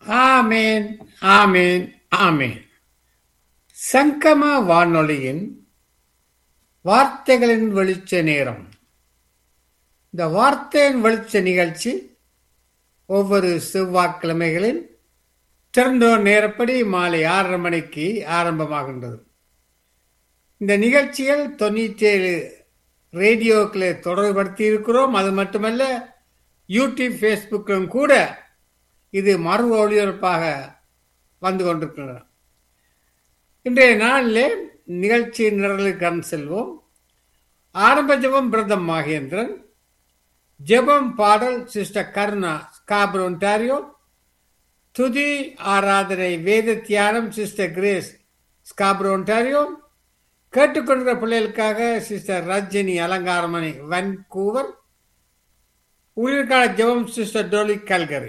ஆமேன் ஆமேன் ஆமேன் சங்கம வானொலியின் வார்த்தைகளின் வெளிச்ச நேரம் இந்த வார்த்தையின் வெளிச்ச நிகழ்ச்சி ஒவ்வொரு செவ்வாய்க்கிழமைகளில் திறந்தோர் நேரப்படி மாலை ஆறரை மணிக்கு ஆரம்பமாகின்றது இந்த நிகழ்ச்சிகள் தொண்ணூற்றி ஏழு ரேடியோக்களை தொடர்படுத்தி இருக்கிறோம் அது மட்டுமல்ல யூடியூப் ஃபேஸ்புக்கிலும் கூட இது மறு ஒளிபரப்பாக வந்து கொண்டிருக்கின்றன இன்றைய நாளிலே நிகழ்ச்சியின் நிரலுக்கு செல்வோம் ஆரம்ப ஜெபம் பிரதம் மகேந்திரன் ஜெபம் பாடல் சிஸ்டர் கருணா ஸ்காபர் ஒன்டாரியோ துதி ஆராதனை வேத தியானம் சிஸ்டர் கிரேஸ் ஸ்காபர் ஒன்டாரியோ கேட்டுக்கொண்ட பிள்ளைகளுக்காக சிஸ்டர் ரஜினி அலங்காரமணி வன்கூவர் ஊழியர்கால ஜெபம் சிஸ்டர் டோலி கல்கரி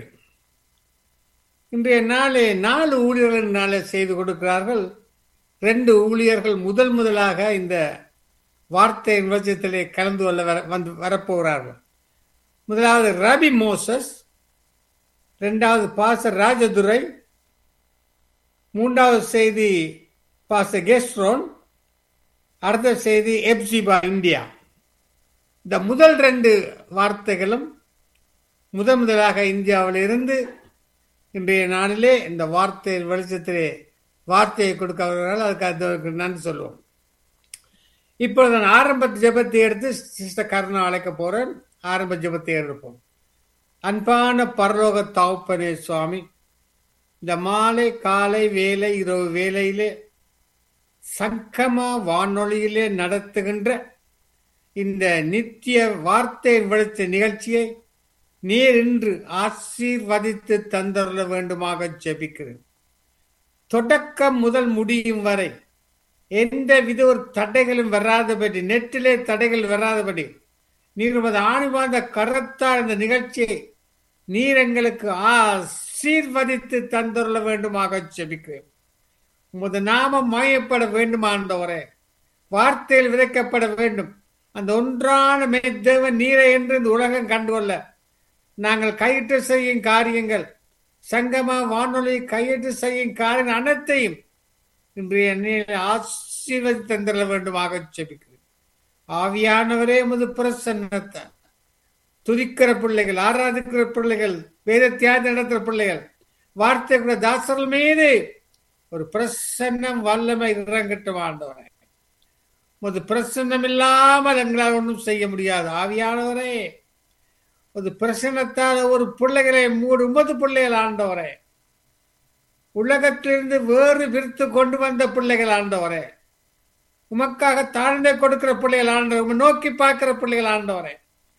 இன்றைய நாளே நாலு ஊழியர்கள் நாளே செய்து கொடுக்கிறார்கள் ரெண்டு ஊழியர்கள் முதல் முதலாக இந்த வார்த்தை விவச்சத்திலே கலந்து கொள்ள வர வந்து வரப்போகிறார்கள் முதலாவது ரபி மோசஸ் ரெண்டாவது பாசர் ராஜதுரை மூன்றாவது செய்தி பாச கெஸ்ட்ரோன் அடுத்த செய்தி எப்சிபா இந்தியா இந்த முதல் ரெண்டு வார்த்தைகளும் முதன் முதலாக இந்தியாவில் இருந்து இன்றைய நாளிலே இந்த வார்த்தை வெளிச்சத்திலே வார்த்தையை கொடுக்கிறார்கள் அதுக்கு அதுக்கு நன்றி சொல்லுவோம் இப்பொழுது நான் ஆரம்ப ஜபத்தை எடுத்து சிஸ்டர் கருணா அழைக்க போறேன் ஆரம்ப ஜபத்தை எடுப்போம் அன்பான பரலோக தாவுப்பனே சுவாமி இந்த மாலை காலை வேலை இரவு வேலையிலே சங்கமா வானொலியிலே நடத்துகின்ற இந்த நித்திய வார்த்தை வெளிச்ச நிகழ்ச்சியை நீர் இன்று ஆசீர்வதித்து தந்தருள வேண்டுமாக ஜெபிக்கிறேன் தொடக்கம் முதல் முடியும் வரை எந்த வித ஒரு தடைகளும் வராதபடி நெட்டிலே தடைகள் வராதபடி நீர் உமது ஆணிவாந்த கரத்தால் இந்த நிகழ்ச்சியை நீர் எங்களுக்கு ஆசீர்வதித்து தந்தருள வேண்டுமாக ஜெபிக்கிறேன் உமது நாமம் மாயப்பட வேண்டுமாண்டவரே வார்த்தையில் விதைக்கப்பட வேண்டும் அந்த ஒன்றான மெய்தேவன் நீரை என்று இந்த உலகம் கண்டுகொள்ள நாங்கள் கையிட்டு செய்யும் காரியங்கள் சங்கமா வானொலி கையிட்டு செய்யும் காரியங்கள் அனைத்தையும் இன்றைய ஆசீர்வதி தந்திர வேண்டுமாக ஜெபிக்கிறேன் ஆவியானவரே முது பிரசன்னத்தை துதிக்கிற பிள்ளைகள் ஆராதிக்கிற பிள்ளைகள் வேத தியாகம் நடத்துகிற பிள்ளைகள் வார்த்தை தாசர்கள் மீது ஒரு பிரசன்னம் வல்லமை இறங்கட்டும் ஆண்டவரே முது பிரசன்னம் இல்லாமல் எங்களால் ஒன்றும் செய்ய முடியாது ஆவியானவரே ஒரு பிரசன்னத்தால் ஒரு பிள்ளைகளை மூடு உமது பிள்ளைகள் ஆண்டவரே உலகத்திலிருந்து வேறு பிரித்து கொண்டு வந்த பிள்ளைகள் ஆண்டவரே உமக்காக தாழ்ந்தை கொடுக்கிற பிள்ளைகள் ஆண்டவர் நோக்கி பார்க்கிற பிள்ளைகள் ஆண்டவரே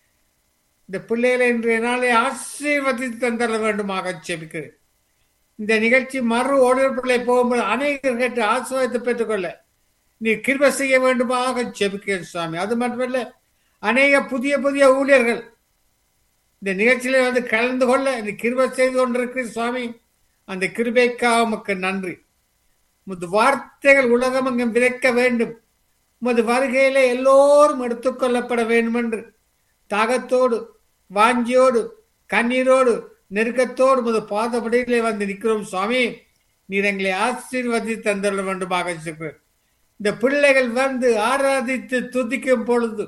இந்த பிள்ளைகளை இன்றைய நாளை ஆசீர்வதித்து தந்தர வேண்டுமாக செபிக்கிறேன் இந்த நிகழ்ச்சி மறு ஒளிபரப்பிள்ளை போகும்போது அநேகர் கேட்டு ஆசீர்வாதத்தை பெற்றுக்கொள்ள நீ கிருப செய்ய வேண்டுமாக ஜெபிக்கிறேன் சுவாமி அது மட்டுமல்ல அநேக புதிய புதிய ஊழியர்கள் இந்த நிகழ்ச்சியில வந்து கலந்து கொள்ள இந்த கிருப செய்து கொண்டிருக்கிற சுவாமி அந்த கிருபைக்காக உமக்கு நன்றி முது வார்த்தைகள் உலகம் அங்கும் விதைக்க வேண்டும் உமது வருகையில எல்லோரும் எடுத்துக்கொள்ளப்பட வேண்டும் என்று தாகத்தோடு வாஞ்சியோடு கண்ணீரோடு நெருக்கத்தோடு முது பாதப்படியிலே வந்து நிற்கிறோம் சுவாமி நீர் எங்களை ஆசீர்வதி தந்துள்ள வேண்டுமாக சொல்கிறேன் இந்த பிள்ளைகள் வந்து ஆராதித்து துதிக்கும் பொழுது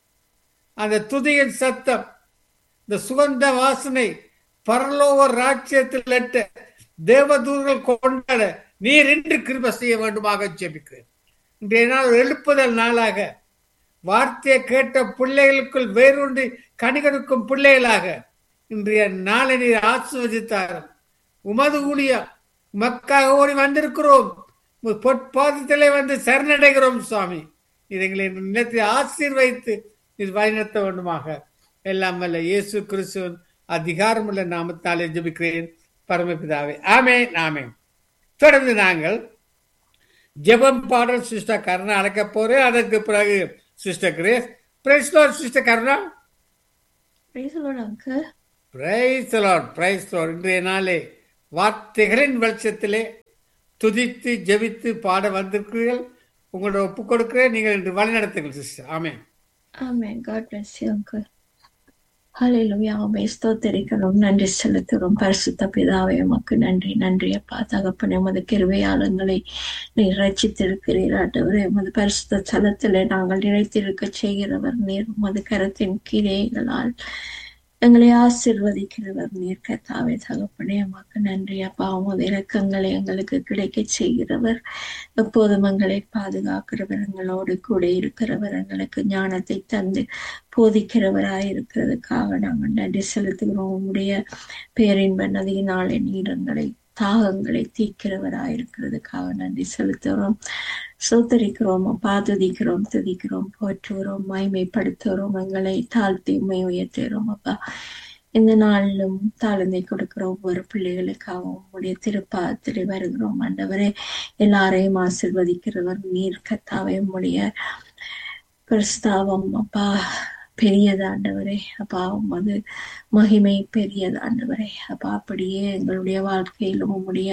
அந்த துதியின் சத்தம் இந்த சுகந்த வாசனை பரலோக ராஜ்யத்தில் எட்ட தேவதூர்கள் கொண்டாட நீர் இன்று கிருப செய்ய வேண்டுமாக ஜெபிக்கிறேன் இன்றைய நாள் எழுப்புதல் நாளாக வார்த்தையை கேட்ட பிள்ளைகளுக்குள் வேறொன்றி கணிகனுக்கும் பிள்ளைகளாக இன்றைய நாளை நீர் ஆசிர்வதித்தார் உமது ஊழியா உமக்காக ஓடி வந்திருக்கிறோம் பொற்பாதத்திலே வந்து சரணடைகிறோம் சுவாமி இது எங்களை நிலத்தில் ஆசீர்வைத்து இது வழிநடத்த வேண்டுமாக எல்லாம் வல்ல இயேசு கிறிஸ்துவன் அதிகாரமுள்ள நாமத்தாலே ஜபிக்கிறேன் பரமபிதாவே ஆமே ஆமே தொடர்ந்து நாங்கள் ஜெபம் பாடல் சிஸ்டர் கருணா அழைக்க போறேன் அதற்கு பிறகு sister Grace praise Lord sister Karuna Praise the Lord, uncle. Praise Lord praise Lord இன்றைய நாளே வார்த்தைகளின் வெளிச்சத்திலே துதித்து ஜெபித்து பாட வந்திருக்கிறீர்கள் உங்களோட ஒப்புக் கொடுக்கிறேன் நீங்கள் இன்று வழி நடத்துங்கள் சிஸ்டர் ஆமே Amen. God bless you, uncle. ஹalleluya உம்மை ஸ்தோத்திரிக்கிறோம் நன்றி செலுத்துகிறோம் பரிசுத்த பிதாவே உமக்கு நன்றி நன்றி அப்பா தகப்பனே உமது கிருபையாளங்களை நீர் ரட்சித்திருக்கிறீர் ஆண்டவரே உமது பரிசுத்த ஸ்தலத்திலே நாங்கள் நிலைத்திருக்க செய்கிறவர் நீர் உமது கரத்தின் கிளைகளால் எங்களை ஆசிர்வதிக்கிறவர் நீர் கத்தாவே தகப்பனே உமக்கு நன்றி அப்பா உமது இரக்கங்களை எங்களுக்கு கிடைக்க செய்கிறவர் எப்போதும் எங்களை பாதுகாக்கிறவர் எங்களோடு கூட இருக்கிறவர் எங்களுக்கு ஞானத்தை தந்து போதிக்கிறவராய் இருக்கிறதுக்காக நாங்கள் நன்றி செலுத்துகிறோம் உம்முடைய பேரின்ப நதியினாலே நீரங்களை தாகங்களை தீக்கிறவராய் இருக்கிறதுக்காக நன்றி செலுத்துகிறோம் சோத்தரிக்கிறோம் பாதுதிக்கிறோம் துதிக்கிறோம் போற்றுகிறோம் மைமைப்படுத்துகிறோம் எங்களை தாழ்த்தி உண்மை உயர்த்துகிறோம் அப்பா இந்த நாளிலும் தாழ்ந்தை கொடுக்கிற ஒவ்வொரு பிள்ளைகளுக்காகவும் உடைய திருப்பாத்திரை வருகிறோம் ஆண்டவரே எல்லாரையும் ஆசிர்வதிக்கிறவர் நீர் கத்தாவே உடைய பிரஸ்தாவம் அப்பா பெரியது ஆண்டவரே அப்பா உமது மகிமை பெரியது ஆண்டவரே அப்பா அப்படியே எங்களுடைய வாழ்க்கையிலும் உம்முடைய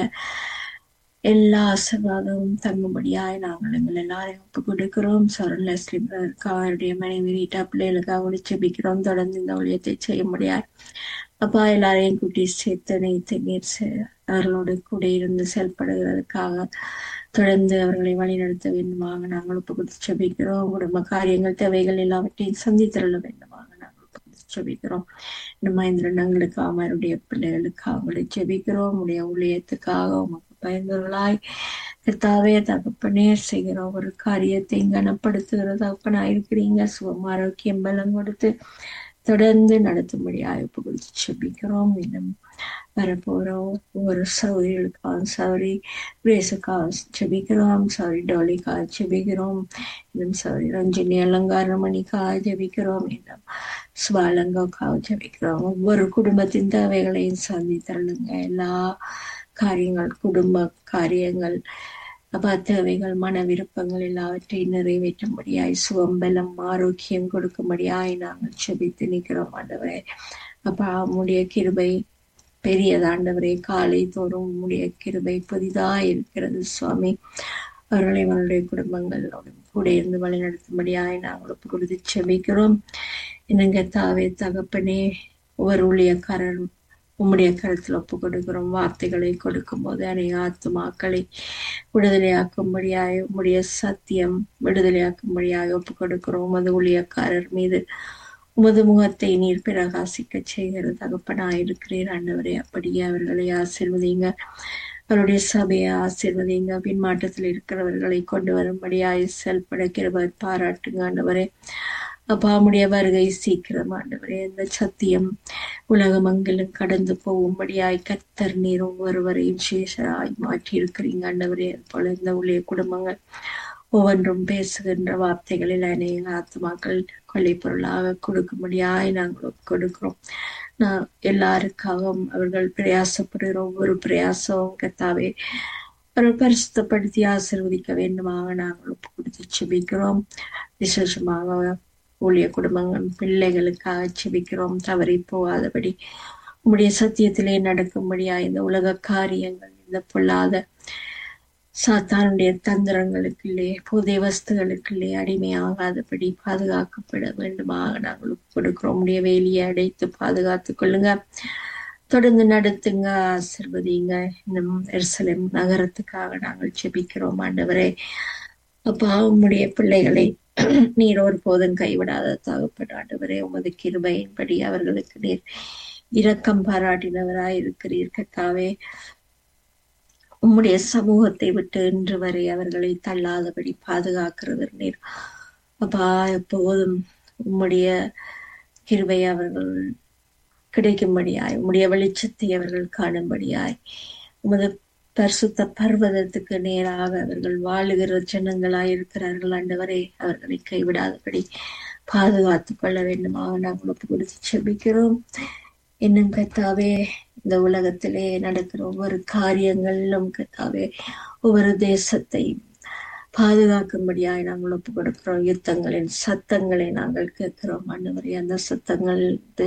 எல்லா ஆசீர்வாதமும் தங்கும்படியாய் நாங்கள் எங்கள் எல்லாரையும் ஒப்பு கொடுக்கிறோம் சொரன் லெஸ்லி பிரதருக்காக அவருடைய மனைவி ரீட்டா பிள்ளைகளுக்காக கூட செபிக்கிறோம் தொடர்ந்து இந்த ஊழியத்தை செய்ய முடியாது அப்பா எல்லாரையும் கூட்டி சேர்த்து நினைத்து நீர் செ- அவர்களோடு கூட இருந்து செயல்படுகிறதுக்காக தொடர்ந்து அவர்களை வழிநடத்த வேண்டுமாக நாங்கள் ஒப்பு கொடுத்து செபிக்கிறோம் குடும்ப காரியங்கள் தேவைகள் எல்லாவற்றையும் சந்தித்தருள வேண்டுமாக நாங்கள் ஒப்பு கொடுத்து செபிக்கிறோம் இந்த மகேந்திரன் எங்களுக்காக அவருடைய பிள்ளைகளுக்காக அவங்களை ஜெபிக்கிறோம் உடைய ஊழியத்துக்காக உமக்கு பயந்தவர்களாய் கர்த்தாவே தகப்பனே செய்கிற ஒரு காரியத்தை கனப்படுத்துகிற தகப்பனா இருக்கிறீங்க சுகம் ஆரோக்கியம் பலம் கொடுத்து தொடர்ந்து நடத்தும்படியாக ஒப்பு கொடுத்து செபிக்கிறோம் இன்னும் வரப்போறோம் ஒவ்வொரு சௌரிகளுக்காக சௌரி பிரேசுக்காக செபிக்கிறோம் சௌரி டோலிக்காக செபிக்கிறோம் இன்னும் சௌரி ரஞ்சினி அலங்காரமணிக்காக ஜெபிக்கிறோம் இன்னும் சுபாலங்காவுக்காக ஜெபிக்கிறோம் ஒவ்வொரு குடும்பத்தின் தேவைகளையும் சந்தித்தருளுங்க எல்லா காரியங்கள் குடும்ப காரியங்கள் அப்பா தேவைகள் மன விருப்பங்கள் எல்லாவற்றையும் நிறைவேற்றும்படியாய் சுவம்பலம் ஆரோக்கியம் கொடுக்கும்படியாய் நாங்கள் செபித்து நிற்கிறோம் ஆண்டவரே அப்பா உம்முடைய கிருபை பெரியதாண்டவரே காலை தோறும் உம்முடைய கிருபை புதிதாய் இருக்கிறது சுவாமி அவர்களை அவருடைய குடும்பங்களோடு கூட இருந்து வழிநடத்தும்படியாய் நாங்கள் ஒப்பு கொடுத்து செபிக்கிறோம் என்னங்க தாவே தகப்பனே ஒவ்வொரு ஊழியக்காரர் உம்முடைய கருத்தில் ஒப்பு கொடுக்கிறோம் வார்த்தைகளை கொடுக்கும் போது அநேக ஆத்துமாக்களை விடுதலையாக்கும்படியாய் உம்முடைய சத்தியம் விடுதலையாக்கும்படியாய் ஒப்பு கொடுக்கிறோம் உமது ஊழியக்காரர் மீது உமது முகத்தை நீர் பிரகாசிக்க செய்கிற தகப்பனாய் இருக்கிறீர் ஆண்டவரே அப்படியே அவர்களை ஆசிர்வதிங்க அவருடைய சபையை ஆசிர்வதிங்க பின்மாற்றத்தில் இருக்கிறவர்களை கொண்டு வரும்படியாய் செயல்படுகிறவர் பாராட்டுங்க ஆண்டவரே அப்பா உம்முடைய வருகை சீக்கிரம் ஆண்டவரே இந்த சத்தியம் உலகமங்கலம் கடந்து போகும்படியாய் கத்தர் நீர் ஒவ்வொருவரையும் சேஷராய் மாற்றி இருக்கிறீங்க ஆண்டவரே போல இந்த ஊழிய குடும்பங்கள் ஒவ்வொன்றும் பேசுகின்ற வார்த்தைகளில் அநேக ஆத்மாக்கள் கொள்ளை பொருளாக கொடுக்கும்படியாய் நாங்கள் கொடுக்கிறோம் நான் எல்லாருக்காகவும் அவர்கள் பிரயாசப்படுகிற ஒவ்வொரு பிரயாசமும் கத்தாவே அவர்கள் பரிசுத்தப்படுத்தி ஆசிர்வதிக்க வேண்டுமாக நாங்கள் ஒப்பு கொடுத்து செபிக்கிறோம் விசேஷமாக ஊழிய குடும்பங்கள் பிள்ளைகளுக்காக செபிக்கிறோம் தவறி போகாதபடி உம்முடைய சத்தியத்திலே நடக்கும்படியா இந்த உலக காரியங்கள் இந்த பொல்லாத சாத்தானுடைய தந்திரங்களுக்குள்ளே புதிய வஸ்துகளுக்குள்ளே அடிமையாகாதபடி பாதுகாக்கப்பட வேண்டுமாக நாங்கள் ஒப்புக் கொடுக்கிறோம் உடைய வேலியை அடைத்து பாதுகாத்துக் கொள்ளுங்க தொடர்ந்து நடத்துங்க ஆசிர்வதிங்க இன்னும் எருசலேம் நகரத்துக்காக நாங்கள் செபிக்கிறோம் ஆண்டவரே அப்பா உம்முடைய பிள்ளைகளை நீர் ஒருபோதும் கைவிடாத தகப்பன் ஆண்டவரே உமது கிருபையின்படி அவர்களுக்கு நீர் இரக்கம் பாராட்டினவராய் இருக்கிறீர் கத்தாவே உம்முடைய சமூகத்தை விட்டு இன்று வரை அவர்களை தள்ளாதபடி பாதுகாக்கிறவர் நீர் அப்பா எப்போதும் உம்முடைய கிருபை அவர்கள் கிடைக்கும்படியாய் உம்முடைய வெளிச்சத்தை அவர்கள் காணும்படியாய் உமது பரிசுத்த பர்வதத்துக்கு நேராக அவர்கள் வாழுகிற ஜனங்களாய் இருக்கிறார்கள் ஆண்டவரே அவர்களை கைவிடாதபடி பாதுகாத்துக் கொள்ள வேண்டுமாக நாங்கள் ஒப்பு கொடுத்து செபிக்கிறோம் இன்னும் கத்தாவே இந்த உலகத்திலே நடக்கிற ஒவ்வொரு காரியங்களிலும் கத்தாவே ஒவ்வொரு தேசத்தையும் பாதுகாக்கும்படியாய் நாங்கள் ஒப்பு கொடுக்கிறோம் யுத்தங்களின் சத்தங்களை நாங்கள் கேட்கிறோம் ஆண்டவரே அந்த சத்தங்கள்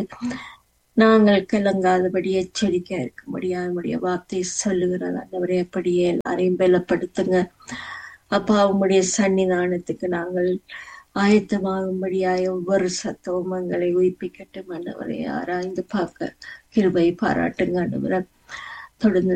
நாங்கள் கலங்காதபடி எச்சரிக்கையா இருக்கும்படியா உங்களுடைய வார்த்தை சொல்லுகிறது ஆண்டவரே அப்படியே எல்லாரையும் பலப்படுத்துங்க அப்பா உம்முடைய சன்னிதானத்துக்கு நாங்கள் ஆயத்தமாகும்படியாய் ஒவ்வொரு சத்தமும் எங்களை உயிர்ப்பிக்கட்டும் ஆண்டவரே ஆராய்ந்து பார்க்க கிருபை பாராட்டுங்க ஆண்டவரே தொடர்ந்து